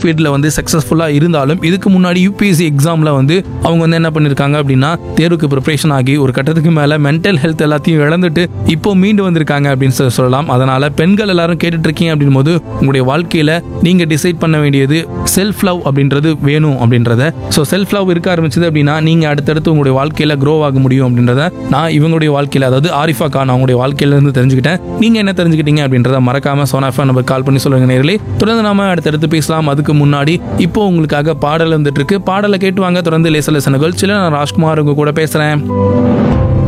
ஃபீல்டில் வந்து சக்ஸஸ்ஃபுல்லாக இருந்தாலும் இதுக்கு முன்னாடி யூபிஎஸ்சி எக்ஸாமில் வந்து அவங்க வந்து என்ன பண்ணியிருக்காங்க அப்படின்னா தேர்வுக்கு ப்ரிப்பரேஷன் ஆகி ஒரு கட்டத்துக்கு மேலே மென்டல் ஹெல்த் எல்லாத்தையும் இழந்துட்டு இப்போ மீண்டு வந்திருக்காங்க அப்படின்னு சொல்லி சொல்லலாம் அதனால பெண்கள் எல்லாரும் கேட்டுட்டு இருக்கீங்க அப்படின் போது உங்களுடைய வாழ்க்கையில நீங்க டிசைட் பண்ண வேண்டியது செல்ஃப் லவ் அப்படின்றது வேணும் அப்படின்றத ஸோ செல்ஃப் லவ் இருக்க ஆரம்பிச்சது அப்படின்னா நீங்க அடுத்தடுத்து உங்களுடைய வாழ்க்கையில க்ரோ ஆக முடியும் அப்படின்றத நான் இவங்களுடைய வாழ்க்கையில அதாவது ஆரிஃபா கான் அவங்களுடைய வாழ்க்கையில இருந்து தெரிஞ்சுக்கிட்டேன் நீங்க என்ன தெரிஞ்சுக்கிட்டீங்க அப்படின்றத மறக்காம சோனாஃபா நம்ம கால் பண்ணி சொல்லுங்க நேர்களே தொடர்ந்து நாம அடுத்தடுத்து பேசலாம் அதுக்கு முன்னாடி இப்போ உங்களுக்காக பாடல் வந்துட்டு இருக்கு பாடலை கேட்டு வாங்க தொடர்ந்து லேச லேச நிகழ்ச்சியில் நான் ராஜ்குமார் உங்க கூட பேசுறேன்